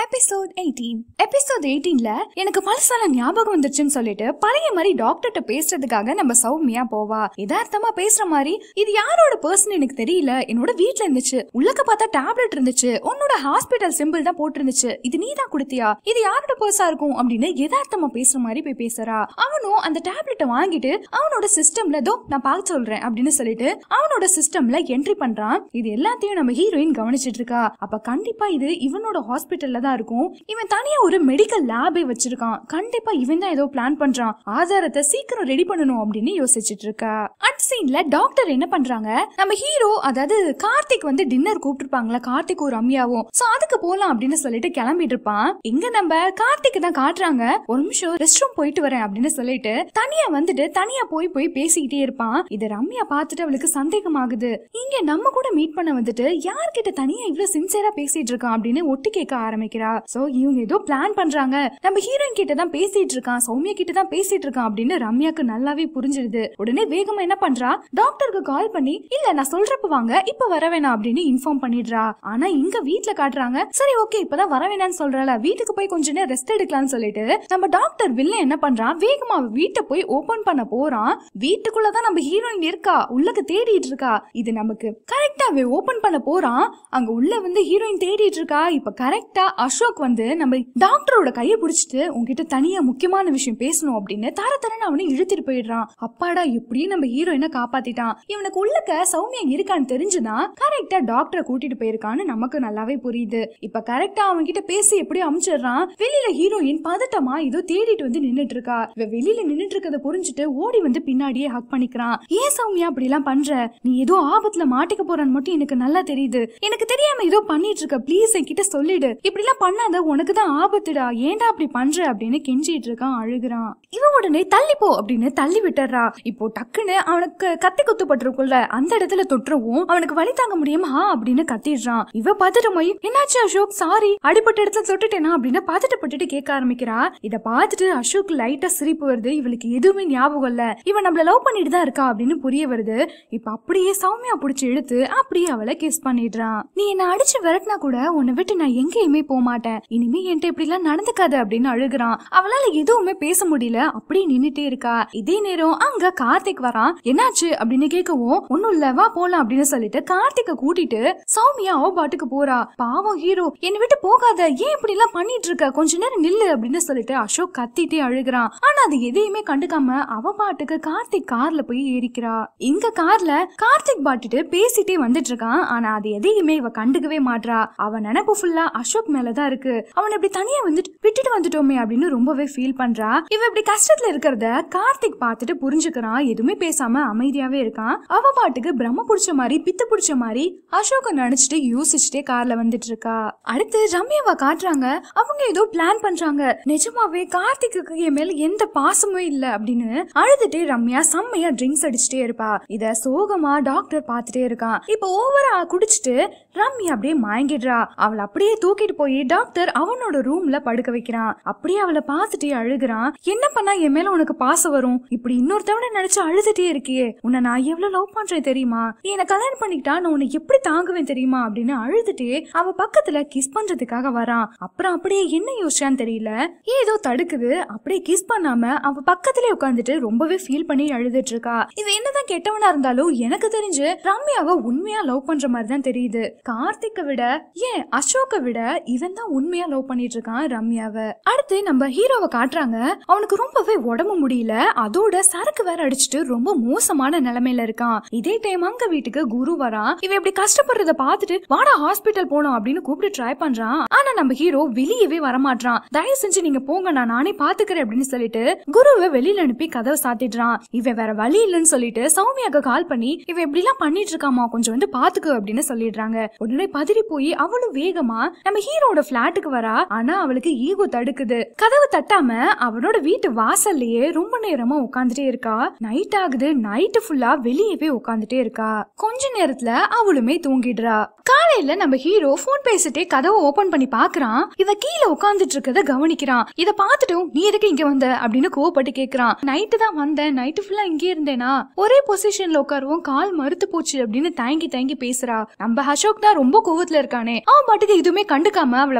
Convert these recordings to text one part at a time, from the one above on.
episode eighteen episode எயிட்டீன்ல எனக்கு பழசால ஞாபகம் வந்துருச்சுன்னு சொல்லிட்டு பழைய மாதிரி டாக்டர்கிட்ட பேசுறதுக்காக நம்ம சௌமியா போவா யதார்த்தமா பேசுற மாதிரி இது யாரோட பர்சன் எனக்கு தெரியல என்னோட வீட்ல இருந்துச்சு உள்ளக்க பார்த்தா டேப்லெட் இருந்துச்சு உன்னோட ஹாஸ்பிட்டல் சிம்பிள் தான் போட்டிருந்துச்சு இது நீ தான் கொடுத்தியா இது யாரோட பர்ஸா இருக்கும் அப்படின்னு யதார்த்தமா பேசுற மாதிரி போய் பேசுறா அவனும் அந்த டேப்லெட்டை வாங்கிட்டு அவனோட சிஸ்டம்ல தோ நான் பார்க்க சொல்றேன் அப்படின்னு சொல்லிட்டு அவனோட சிஸ்டம்ல என்ட்ரி பண்றான் இது எல்லாத்தையும் நம்ம ஹீரோயின் கவனிச்சிட்டு இருக்கா அப்ப கண்டிப்பா இது இவனோட ஹாஸ்பிட்டல்ல தான் இருக்கும் இவன் தனியா ஒரு மெடிக்கல் லேபே வச்சிருக்கான் கண்டிப்பா இவன் தான் ஏதோ பிளான் பண்றான் ஆதாரத்தை சீக்கிரம் ரெடி பண்ணணும் அப்படின்னு யோசிச்சுட்டு இருக்கா அடுத்த சீன்ல டாக்டர் என்ன பண்றாங்க நம்ம ஹீரோ அதாவது கார்த்திக் வந்து டின்னர் கூப்பிட்டுருப்பாங்களா கார்த்திக் ஒரு ரம்யாவும் சோ அதுக்கு போலாம் அப்படின்னு சொல்லிட்டு கிளம்பிட்டு இருப்பான் இங்க நம்ம கார்த்திக் தான் காட்டுறாங்க ஒரு நிமிஷம் ரெஸ்ட் ரூம் போயிட்டு வரேன் அப்படின்னு சொல்லிட்டு தனியா வந்துட்டு தனியா போய் போய் பேசிக்கிட்டே இருப்பான் இத ரம்யா பார்த்துட்டு அவளுக்கு சந்தேகமாகுது இங்க நம்ம கூட மீட் பண்ண வந்துட்டு யார்கிட்ட தனியா இவ்வளவு சின்சியரா பேசிட்டு இருக்கான் அப்படின்னு ஒட்டு கேட்க ஆரம்பிக்கிறா சோ இவங்க ஏதோ பிளான் பண்றாங்க நம்ம ஹீரோயின் கிட்ட தான் பேசிட்டு இருக்கான் சௌமியா கிட்ட தான் பேசிட்டு இருக்கான் அப்படின்னு ரம்யாக்கு நல்லாவே புரிஞ்சிடுது உடனே வேகமா என்ன பண்றா டாக்டருக்கு கால் பண்ணி இல்ல நான் சொல்றப்ப வாங்க இப்ப வர வேணாம் அப்படின்னு இன்ஃபார்ம் பண்ணிடுறா ஆனா இங்க வீட்ல காட்டுறாங்க சரி ஓகே இப்பதான் வர வேணாம்னு சொல்றாள வீட்டுக்கு போய் கொஞ்ச நேரம் ரெஸ்ட் எடுக்கலாம்னு சொல்லிட்டு நம்ம டாக்டர் வில்ல என்ன பண்றான் வேகமா அவ வீட்டை போய் ஓபன் பண்ண போறான் வீட்டுக்குள்ளதான் நம்ம ஹீரோயின் இருக்கா உள்ளக்கு தேடிட்டு இருக்கா இது நமக்கு கரெக்டா ஓபன் பண்ண போறான் அங்க உள்ள வந்து ஹீரோயின் தேடிட்டு இருக்கா இப்ப கரெக்டா அசோக் வந்து நம்ம டாக்டரோட கைய பிடிச்சிட்டு உன்கிட்ட தனியா முக்கியமான விஷயம் பேசணும் அப்படின்னு தர தரன்னு அவனை இழுத்துட்டு போயிடுறான் அப்பாடா எப்படியும் நம்ம ஹீரோயினை காப்பாத்திட்டான் இவனுக்கு உள்ளக்க சௌமியா இருக்கான்னு தெரிஞ்சுதான் கரெக்டா டாக்டரை கூட்டிட்டு போயிருக்கான்னு நமக்கு நல்லாவே புரியுது இப்ப கரெக்டா அவன் கிட்ட பேசி எப்படியும் அமிச்சிடுறான் வெளியில ஹீரோயின் பதட்டமா ஏதோ தேடிட்டு வந்து நின்னுட்டு இருக்கா இவ வெளியில நின்னுட்டு இருக்கத புரிஞ்சுட்டு ஓடி வந்து பின்னாடியே ஹக் பண்ணிக்கிறான் ஏன் சௌமியா அப்படி எல்லாம் பண்ற நீ ஏதோ ஆபத்துல மாட்டிக்க போறான்னு மட்டும் எனக்கு நல்லா தெரியுது எனக்கு தெரியாம ஏதோ பண்ணிட்டு இருக்க ப்ளீஸ் என்கிட்ட சொல்லிடு இப்படி எல்லாம் பண்ணாத உனக்கு தான் ஆபத்துடா ஏன்டா அப்படி பண்ற அப்படின்னு கெஞ்சிட்டு இருக்கான் அழுகுறான் இவன் உடனே தள்ளி போ அப்படின்னு தள்ளி விட்டுறா இப்போ டக்குன்னு அவனுக்கு கத்தி குத்துப்பட்டிருக்கும்ல அந்த இடத்துல தொட்டுறவும் அவனுக்கு வலி தாங்க முடியாம ஆ அப்படின்னு கத்திடுறான் இவ பார்த்துட்டு போய் என்னாச்சு அசோக் சாரி அடிப்பட்ட இடத்துல தொட்டுட்டேனா அப்படின்னு பதட்டப்பட்டுட்டு கேட்க ஆரம்பிக்கிறா இத பார்த்துட்டு அசோக் லைட்டா சிரிப்பு வருது இவளுக்கு எதுவுமே ஞாபகம் இல்ல இவன் நம்மள லவ் பண்ணிட்டு தான் இருக்கா அப்படின்னு புரிய வருது இப்ப அப்படியே சௌமியா புடிச்சு இழுத்து அப்படியே அவளை கிஸ் பண்ணிடுறான் நீ என்ன அடிச்சு விரட்டினா கூட உன்னை விட்டு நான் எங்கேயுமே போக மாட்டேன் இனிமே என்கிட்ட இப்படி எல்லாம் நடந்துக்காத அப்படின்னு அழுகுறான் அவளால எதுவுமே பேச முடியல அப்படியே நின்னுட்டே இருக்கா இதே நேரம் அங்க கார்த்திக் வரான் என்னாச்சு அப்படின்னு கேட்கவும் ஒன்னும் இல்ல வா போலாம் அப்படின்னு சொல்லிட்டு கார்த்திக்க கூட்டிட்டு சௌமியா அவ பாட்டுக்கு போறா பாவம் ஹீரோ என்னை விட்டு போகாத ஏன் இப்படி எல்லாம் பண்ணிட்டு இருக்க கொஞ்ச நேரம் நில்லு அப்படின்னு சொல்லிட்டு அசோக் கத்திட்டே அழுகுறான் ஆனா அது எதையுமே கண்டுக்காம அவ பாட்டுக்கு கார்த்திக் கார்ல போய் ஏறிக்கிறா இங்க கார்ல கார்த்திக் பாட்டுட்டு பேசிட்டே வந்துட்டு இருக்கான் ஆனா அது எதையுமே இவ கண்டுக்கவே மாட்றா அவன் நினைப்பு ஃபுல்லா அசோக் மேலதான் இருக்கு அவன் இப்படி தனியா வந்துட்டு விட்டுட்டு வந்துட்டோமே அப்படின்னு ரொம்பவே ஃபீல் பண்றா இவ இப்படி கஷ்டத்துல இருக்கிறத கார்த்திக் பார்த்துட்டு புரிஞ்சுக்கிறான் எதுவுமே பேசாம அமைதியாவே இருக்கான் அவ பாட்டுக்கு பிரம்ம புடிச்ச மாதிரி பித்து புடிச்ச மாதிரி அசோக நினைச்சிட்டு யோசிச்சுட்டே கார்ல வந்துட்டு இருக்கா அடுத்து ரம்யாவை காட்டுறாங்க அவங்க ஏதோ பிளான் பண்றாங்க நிஜமாவே கார்த்திக்கு என் மேல எந்த பாசமும் இல்ல அப்படின்னு அழுதுட்டே ரம்யா செம்மையா ட்ரிங்க்ஸ் அடிச்சுட்டே இருப்பா இத சோகமா டாக்டர் பார்த்துட்டே இருக்கான் இப்ப ஓவரா குடிச்சிட்டு ரம்யா அப்படியே மயங்கிடுறா அவளை அப்படியே தூக்கிட்டு போய் டாக்டர் அவனோட ரூம்ல படுக்க வைக்கிறான் அப்படியே அவளை பார்த்துட்டே அழுகுறான் என்ன பண்ணா என் மேல உனக்கு பாசம் வரும் இப்படி இன்னொருத்தவனை நினைச்சு அழுதுட்டே இருக்கியே உன்னை நான் எவ்வளவு லவ் பண்றேன் தெரியுமா நீ என்ன கல்யாணம் பண்ணிக்கிட்டா நான் உன்னை எப்படி தாங்குவேன் தெரியுமா அப்படின்னு அழுதுட்டே அவ பக்கத்துல கிஸ் பண்றதுக்காக வரான் அப்புறம் அப்படியே என்ன யோசிச்சான்னு தெரியல ஏதோ தடுக்குது அப்படியே கிஸ் பண்ணாம அவ பக்கத்திலே உட்காந்துட்டு ரொம்பவே ஃபீல் பண்ணி அழுதுட்டு இருக்கா இது என்னதான் கெட்டவனா இருந்தாலும் எனக்கு தெரிஞ்சு ரம்யாவை உண்மையா லவ் பண்ற மாதிரி தான் தெரியுது கார்த்திக்கை விட ஏன் அசோக்கை விட இவன் தான் உண்மையா லவ் பண்ணிட்டு இருக்கான் ரம்யாவை அடுத்து நம்ம ஹீரோவை காட்டுறாங்க அவனுக்கு ரொம்பவே உடம்பு முடியல அதோட சரக்கு வேற அடிச்சுட்டு ரொம்ப மோசமான நிலைமையில இருக்கான் இதே டைம் அங்க வீட்டுக்கு குரு வரான் இவன் இப்படி கஷ்டப்படுறத பார்த்துட்டு வாடா ஹாஸ்பிட்டல் போனோம் அப்படின்னு கூப்பிட்டு ட்ரை பண்றான் ஆனா நம்ம ஹீரோ வெளியவே வரமாட்டான் தயவு செஞ்சு நீங்க போங்க நான் நானே பாத்துக்கிறேன் அப்படின்னு சொல்லிட்டு குருவை வெளியில அனுப்பி கதவை சாத்திடுறான் இவன் வேற வழி இல்லைன்னு சொல்லிட்டு சௌமியாக்கு கால் பண்ணி இவன் இப்படி எல்லாம் பண்ணிட்டு இருக்காமா கொஞ்சம் வந்து பாத்துக்கு அப்படின்னு சொல்லிடுறாங்க உடனே பதறி போய் அவளும் வேகமா நம்ம ஹீரோட பிளாட்டுக்கு வரா ஆனா அவளுக்கு ஈகோ தடுக்குது கதவு தட்டாம அவனோட வீட்டு வாசல்லையே ரொம்ப நேரமா உட்காந்துட்டே இருக்கா நைட் ஆகுது நைட்டு ஃபுல்லா வெளியவே உட்காந்துட்டே இருக்கா கொஞ்ச நேரத்துல அவளுமே தூங்கிடுறா காலையில நம்ம ஹீரோ போன் பேசிட்டே கதவை ஓபன் பண்ணி பாக்குறான் இவ கீழே உட்காந்துட்டு இருக்கத கவனிக்கிறான் இத பார்த்துட்டும் நீ எதுக்கு இங்க வந்த அப்படின்னு கோவப்பட்டு கேக்குறான் நைட்டு தான் வந்தேன் நைட்டு ஃபுல்லா இங்கே இருந்தேனா ஒரே பொசிஷன்ல உட்காரவும் கால் மறுத்து போச்சு அப்படின்னு தயங்கி தயங்கி பேசுறா நம்ம அசோக் தான் ரொம்ப கோவத்துல இருக்கானே அவன் பாட்டுக்கு எதுவுமே கண்டுக்காம அவளை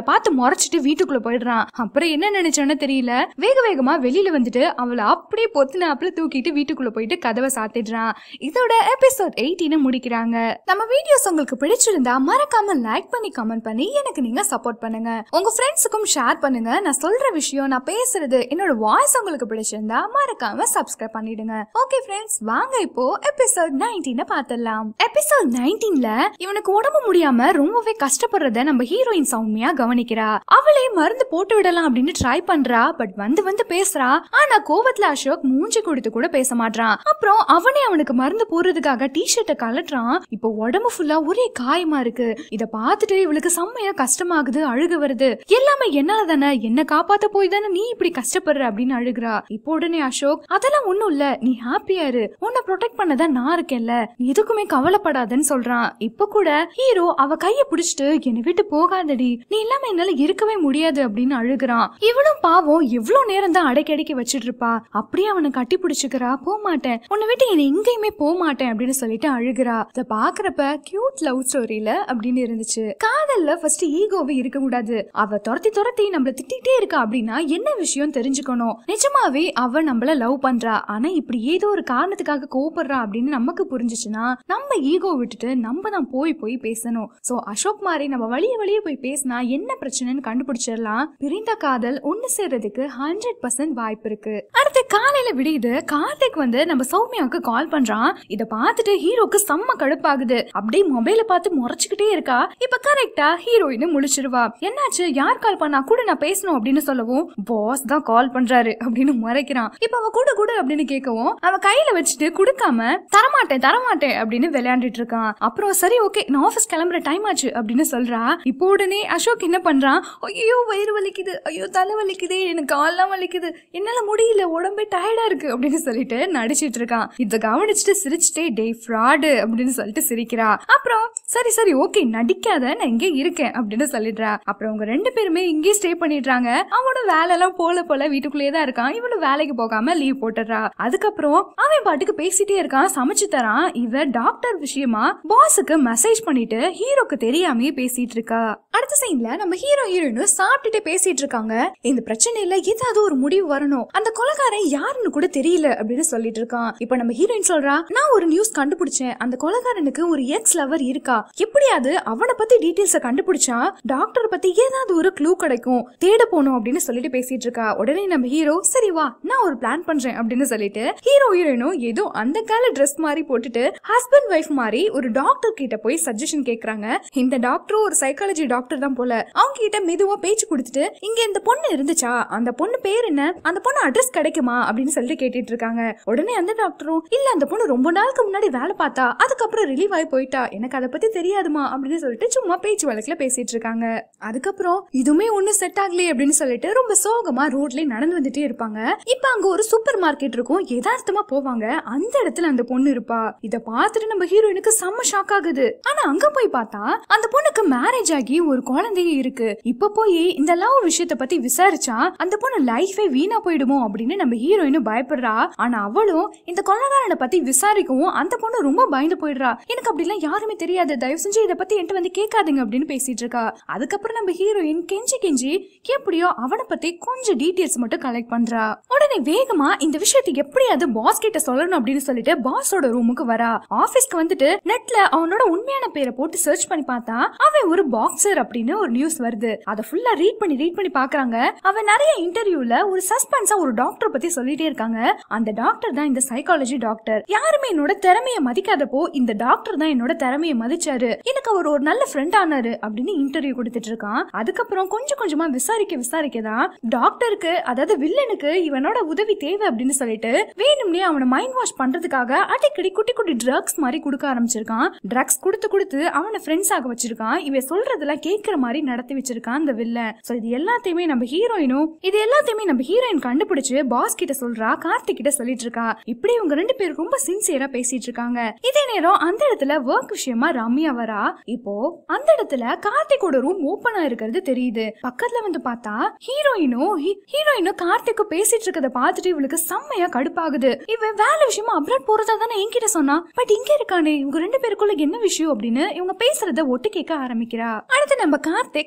அவளை பார்த்து முறைச்சிட்டு வீட்டுக்குள்ள போயிடுறான் அப்புறம் என்ன நினைச்சானோ தெரியல வேக வேகமா வெளியில வந்துட்டு அவளை அப்படியே பொத்துனாப்புல தூக்கிட்டு வீட்டுக்குள்ள போயிட்டு கதவை சாத்திடுறான் இதோட எபிசோட் எயிட்டீன் முடிக்கிறாங்க நம்ம வீடியோஸ் உங்களுக்கு பிடிச்சிருந்தா மறக்காம லைக் பண்ணி கமெண்ட் பண்ணி எனக்கு நீங்க சப்போர்ட் பண்ணுங்க உங்க ஃப்ரெண்ட்ஸுக்கும் ஷேர் பண்ணுங்க நான் சொல்ற விஷயம் நான் பேசுறது என்னோட வாய்ஸ் உங்களுக்கு பிடிச்சிருந்தா மறக்காம சப்ஸ்கிரைப் பண்ணிடுங்க ஓகே ஃப்ரெண்ட்ஸ் வாங்க இப்போ எபிசோட் நைன்டீன பாத்திரலாம் எபிசோட் நைன்டீன்ல இவனுக்கு உடம்பு முடியாம ரொம்பவே கஷ்டப்படுறத நம்ம ஹீரோயின் சௌமியா கவனிக்கிறா அவளே மருந்து போட்டு விடலாம் அப்படின்னு ட்ரை பண்றா பட் வந்து வந்து பேசுறா ஆனா கோவத்துல அசோக் மூஞ்சி கொடுத்து கூட பேச மாட்டான் அப்புறம் அவனே அவனுக்கு மருந்து போடுறதுக்காக டிஷர்ட்டை கலட்டுறான் இப்போ உடம்பு ஃபுல்லா ஒரே காயமா இருக்கு இத பார்த்துட்டு இவளுக்கு செம்மையா கஷ்டமாகுது அழுக வருது எல்லாமே என்னால தானே என்ன காப்பாத்த போய் தானே நீ இப்படி கஷ்டப்படுற அப்படின்னு அழுகுறா இப்போ உடனே அசோக் அதெல்லாம் ஒண்ணும் இல்ல நீ ஹாப்பியா இரு உன்னை ப்ரொடெக்ட் பண்ணதான் நான் இருக்கேன்ல நீ எதுக்குமே கவலைப்படாதன்னு சொல்றான் இப்ப கூட ஹீரோ அவ கைய பிடிச்சிட்டு என்னை விட்டு போகாதடி நீ இல்லாம என்னால இருக்கவே முடியாது அப்படின்னு அழுகுறான் இவளும் பாவம் எவ்வளவு நேரம் தான் அடக்கி அடக்கி வச்சிட்டு இருப்பா அப்படியே அவனை கட்டி பிடிச்சுக்கிறா போக மாட்டேன் உன்னை விட்டு என்னை எங்கேயுமே போக மாட்டேன் அப்படின்னு சொல்லிட்டு அழுகுறா இத பாக்குறப்ப கியூட் லவ் ஸ்டோரியில அப்படின்னு இருந்துச்சு காதல்ல ஃபர்ஸ்ட் ஈகோவே இருக்க கூடாது அவ துரத்தி துரத்தி நம்மள திட்டிகிட்டே இருக்கா அப்படின்னா என்ன விஷயம் தெரிஞ்சுக்கணும் நிஜமாவே அவ நம்மள லவ் பண்றா ஆனா இப்படி ஏதோ ஒரு காரணத்துக்காக கோவப்படுறா அப்படின்னு நமக்கு புரிஞ்சுச்சுன்னா நம்ம ஈகோ விட்டுட்டு நம்ம தான் போய் போய் பேசணும் சோ அசோக் மாதிரி நம்ம வழிய வழிய போய் பேசினா என்ன பிரச்சனைன்னு கண்டுபிடிச்சிடலாம் பிரிந்த காதல் ஒண்ணு சேர்றதுக்கு ஹண்ட்ரட் பர்சன்ட் வாய்ப்பு இருக்கு அடுத்து காலையில விடியுது கார்த்திக் வந்து நம்ம சௌமியாவுக்கு கால் பண்றான் இத பார்த்துட்டு ஹீரோக்கு செம்ம கடுப்பாகுது அப்படியே மொபைல பார்த்து முறைச்சுக்கிட்டே இருக்கா இப்ப கரெக்டா ஹீரோயின் முழிச்சிருவா என்னாச்சு யார் கால் பண்ணா கூட நான் பேசணும் அப்படின்னு சொல்லவும் பாஸ் தான் கால் பண்றாரு அப்படின்னு முறைக்கிறான் இப்ப அவ கூட கூட அப்படின்னு கேட்கவும் அவ கையில வச்சுட்டு கொடுக்காம தரமாட்டேன் தரமாட்டேன் அப்படின்னு விளையாண்டுட்டு இருக்கான் அப்புறம் சரி ஓகே நான் ஆபீஸ் கிளம்புற டைம் ஆச்சு அப்படின்னு சொல்றா இப்போ உடனே அசோக் என்ன பண்றான் ஐயோ வயிறு வலிக்குது ஐயோ தலை வலிக்குதே எனக்கு கால்லாம் வலிக்குது என்னால முடியல உடம்பே டயர்டா இருக்கு அப்படின்னு சொல்லிட்டு நடிச்சிட்டு இருக்கான் இத கவனிச்சுட்டு சிரிச்சுட்டே டே ஃப்ராடு அப்படின்னு சொல்லிட்டு சிரிக்கிறா அப்புறம் சரி சரி ஓகே நடிக்காத நான் இங்கே இருக்கேன் அப்படின்னு சொல்லிடுறா அப்புறம் அவங்க ரெண்டு பேருமே இங்கே ஸ்டே பண்ணிடுறாங்க அவனோட வேலை எல்லாம் போல போல வீட்டுக்குள்ளேயே தான் இருக்கான் இவனும் வேலைக்கு போகாம லீவ் போட்டுடுறா அதுக்கப்புறம் அவன் பாட்டுக்கு பேசிட்டே இருக்கான் சமைச்சு தரான் இவ டாக்டர் விஷயமா பாஸுக்கு மெசேஜ் பண்ணிட்டு ஹீரோக்கு தெரியாமயே பேசிட்டு இருக்கா அடுத்த சீன்ல நம்ம ஹீரோ ஹீரோயினும் சாப்பிட்டுட்டு பேசிட்டு இருக்காங்க இந்த பிரச்சனையில ஏதாவது ஒரு முடிவு வரணும் அந்த கொலைகாரன் யாருன்னு கூட தெரியல அப்படின்னு சொல்லிட்டு இருக்கான் இப்ப நம்ம ஹீரோயின் சொல்றா நான் ஒரு நியூஸ் கண்டுபிடிச்சேன் அந்த கொலைகாரனுக்கு ஒரு எக்ஸ் லவர் இருக்கா எப்படியாவது அவனை பத்தி டீடைல்ஸ கண்டுபிடிச்சா டாக்டர் பத்தி ஏதாவது ஒரு க்ளூ கிடைக்கும் தேட போகணும் அப்படின்னு சொல்லிட்டு பேசிட்டு இருக்கா உடனே நம்ம ஹீரோ சரி வா நான் ஒரு பிளான் பண்றேன் அப்படின்னு சொல்லிட்டு ஹீரோ ஹீரோயினும் ஏதோ அந்த கால ட்ரெஸ் மாதிரி போட்டுட்டு ஹஸ்பண்ட் ஒய்ஃப் மாதிரி ஒரு டாக்டர் கிட்ட போய் சஜஷன் கேக்குறாங்க இந்த டாக்டரும் ஒரு சைக்காலஜி டாக்டர் தான் போல அவங்க கிட்ட மெதுவா பேச்சு கொடுத்துட்டு இங்க இந்த பொண்ணு இருந்துச்சா அந்த பொண்ணு பேர் என்ன அந்த பொண்ணு அட்ரஸ் கிடைக்குமா அப்படின்னு சொல்லிட்டு கேட்டுட்டு இருக்காங்க உடனே அந்த டாக்டரும் இல்ல அந்த பொண்ணு ரொம்ப நாளுக்கு முன்னாடி வேலை பார்த்தா அதுக்கப்புறம் ரிலீவ் ஆகி போயிட்டா எனக்கு அதை பத்தி தெரியாதுமா அப்படின்னு சொல்லிட்டு சும்மா பேச்சு வழக்குல பேசிட்டு இருக்காங்க அதுக்கப்புறம் இதுவுமே ஒண்ணு செட் ஆகலையே அப்படின்னு சொல்லிட்டு ரொம்ப சோகமா ரோட்ல நடந்து வந்துட்டே இருப்பாங்க இப்ப அங்க ஒரு சூப்பர் மார்க்கெட் இருக்கும் யதார்த்தமா போவாங்க அந்த இடத்துல அந்த பொண்ணு இருப்பா இத பார்த்துட்டு நம்ம ஹீரோயினுக்கு செம்ம ஷாக் ஆகுது ஆனா அங்க போய் பார்த்தா அந்த பொண்ணுக்கு மேரேஜ் ஆகி ஒரு குழந்தையே இருக்கு இப்ப போய் இந்த லவ் விஷயத்த பத்தி விசாரிச்சா அந்த பொண்ணு லைஃபே வீணா போயிடுமோ அப்படின்னு நம்ம ஹீரோயினும் பயப்படுறா ஆனா அவளும் இந்த கொள்ளகாரனை பத்தி விசாரிக்கவும் அந்த பொண்ணு ரொம்ப பயந்து போயிடுறா எனக்கு அப்படிலாம் யாருமே தெரியாது தயவு செஞ்சு இதை பத்தி என்கிட்ட வந்து கேட்காதீங்க அப்படின்னு பேசிட்டு இருக்கா அதுக்கப்புறம் நம்ம ஹீரோயின் கெஞ்சி கெஞ்சி எப்படியோ அவனை பத்தி கொஞ்சம் டீடைல்ஸ் மட்டும் கலெக்ட் பண்றா உடனே வேகமா இந்த விஷயத்தை எப்படியாவது பாஸ் கிட்ட சொல்லணும் அப்படின்னு சொல்லிட்டு பாஸோட ரூமுக்கு வரா ஆபீஸ்க்கு வந்துட்டு நெட்ல அவனோட உண்மையான பேரை போட்டு சர்ச் பண்ணி பார்த்தா அவன் ஒரு பாக்ஸர் அப்படின்னு ஒரு நியூஸ் வருது அதை ஃபுல்லா ரீட் பண்ணி ரீட் பண்ணி பாக்குறாங்க அவன் நிறைய இன்டர்வியூல ஒரு சஸ்பென்ஸா ஒரு டாக்டர் பத்தி சொல்லிட்டே இருக்காங்க அந்த டாக்டர் தான் இந்த சைக்காலஜி டாக்டர் யாருமே என்னோட திறமைய மதிக்காதப்போ இந்த டாக்டர் தான் என்னோட திறமைய மதிச்சாரு எனக்கு அவர் ஒரு நல்ல ஃப்ரெண்ட் ஆனாரு அப்படின்னு இன்டர்வியூ கொடுத்துட்டு இருக்கான் அதுக்கப்புறம் கொஞ்சம் கொஞ்சமா விசாரிக்க விசாரிக்க தான் டாக்டருக்கு அதாவது வில்லனுக்கு இவனோட உதவி தேவை அப்படின்னு சொல்லிட்டு வேணும்னே அவனை மைண்ட் வாஷ் பண்றதுக்காக அடிக்கடி குட்டி குட்டி ட்ரக்ஸ் மாதிரி கொடுக்க ஆரம்பிச்சிருக்கான் ட்ரக்ஸ் கொடுத்து கொடுத்து அவனை ஃப்ரெண்ட்ஸ் ஆக வச்சிருக்கான் இவன் சொல்றதெல்லாம் கேட்கிற மாதிரி நடத்தி வச்சிருக்கான் அந்த வில்லன் சோ இது எல்லாத்தையுமே நம்ம ஹீரோயினும் இது எல்லாத்தையுமே நம்ம ஹீரோயின் கண்டுபிடிச்சு பாஸ் கிட்ட சொல்றா கார்த்திக் கிட்ட சொல்லிட்டு இருக்கா இப்படி இவங்க ரெண்டு பேரும் ரொம்ப சின்சியரா பேசிட்டு இருக்காங்க இதே நேரம் அந்த இடத்துல ஒர்க் விஷயமா ரம்யா வரா இப்போ அந்த இடத்துல கார்த்திகோட ரூம் ஓபனா இருக்கிறது தெரியுது பக்கத்துல வந்து பார்த்தா ஹீரோயினும் ஹீரோயினும் கார்த்திக்கும் பேசிட்டு இருக்கத பார்த்துட்டு இவளுக்கு செம்மையா கடுப்பாகுது இவன் வேலை விஷயமா அப்ராட் போறதா தானே என்கிட்ட சொன்னா பட் இங்க இருக்கானே இவங்க ரெண்டு பேருக்குள்ள என்ன விஷயம் அப்படின்னு இவங்க பேசுறத ஒட்டு கேட்க ஆரம்பிக்கிறா அடுத்து நம்ம கார்த்திக்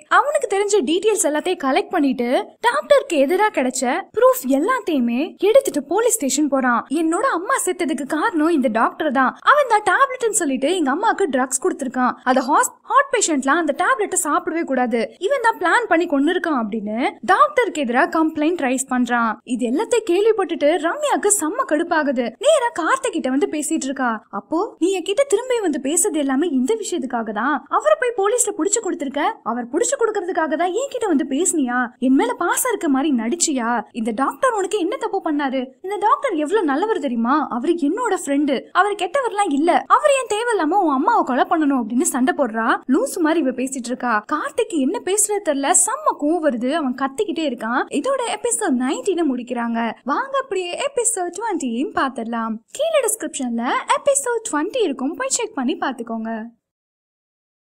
அவனுக்கு தெரிஞ்ச டீடைல்ஸ் எல்லாத்தையும் கலெக்ட் பண்ணிட்டு டாக்டருக்கு எதிரா கிடைச்ச ப்ரூஃப் எல்லாத்தையுமே எடுத்துட்டு போலீஸ் ஸ்டேஷன் போறான் என்னோட அம்மா செத்ததுக்கு காரணம் இந்த டாக்டர் தான் அவன் தான் டேப்லெட்னு சொல்லிட்டு எங்க அம்மாக்கு ட்ரக்ஸ் கொடுத்திருக்கான் அது ஹார்ட் பேஷண்ட்லாம் அந்த டேப்லெட்டை சாப்பிடவே கூடாது இவன் தான் பிளான் பண்ணி கொண்டு இருக்கான் அப்படின்னு டாக்டருக்கு எதிராக கம்ப்ளைண்ட் ரைஸ் பண்றான் இது எல்லாத்தையும் கேள்விப்பட்டுட்டு ரம்யாக்கு செம்ம கடுப்பாகுது நேரா கார்த்திக் கிட்ட வந்து பேசிட்டு இருக்கா அப்போ நீ என்கிட்ட திரும்பி வந்து பேசுறது எல்லாமே இந்த விஷயத்துக்காக தான் அவரை போய் போலீஸ்ல புடிச்சு கொடுத்திருக்க அவர் புடிச்சு கொடுக்கறதுக்காக தான் என்கிட்ட வந்து பேசுனியா என் மேல பாசம் இருக்க மாதிரி நடிச்சியா இந்த டாக்டர் உனக்கு என்ன தப்பு பண்ணாரு இந்த டாக்டர் எவ்வளவு நல்லவர் தெரியுமா அவரு என்னோட ஃப்ரெண்டு அவர் கெட்டவர்லாம் இல்ல அவர் என் தேவையில்லாம உன் அம்மாவை கொலை பண்ணணும் அப்படின்னு சண்டை போடுறா லூசு மாதிரி இவ பேசிட்டு இருக்கா கார்த்திக் என்ன பேசுறது தெரியல செம்ம கோவம் வருது அவன் கத்திக்கிட்டே இருக்கான் இதோட எபிசோட் நைன்டீன முடிக்கிறாங்க வாங்க அப்படியே எபிசோட் டுவெண்ட்டியும் பார்த்துடலாம் கீழே டிஸ்கிரிப்ஷன்ல எபிசோட் டுவெண்ட்டி இருக்கும் போய் செக் பண்ணி பார்த்துக்கோங்க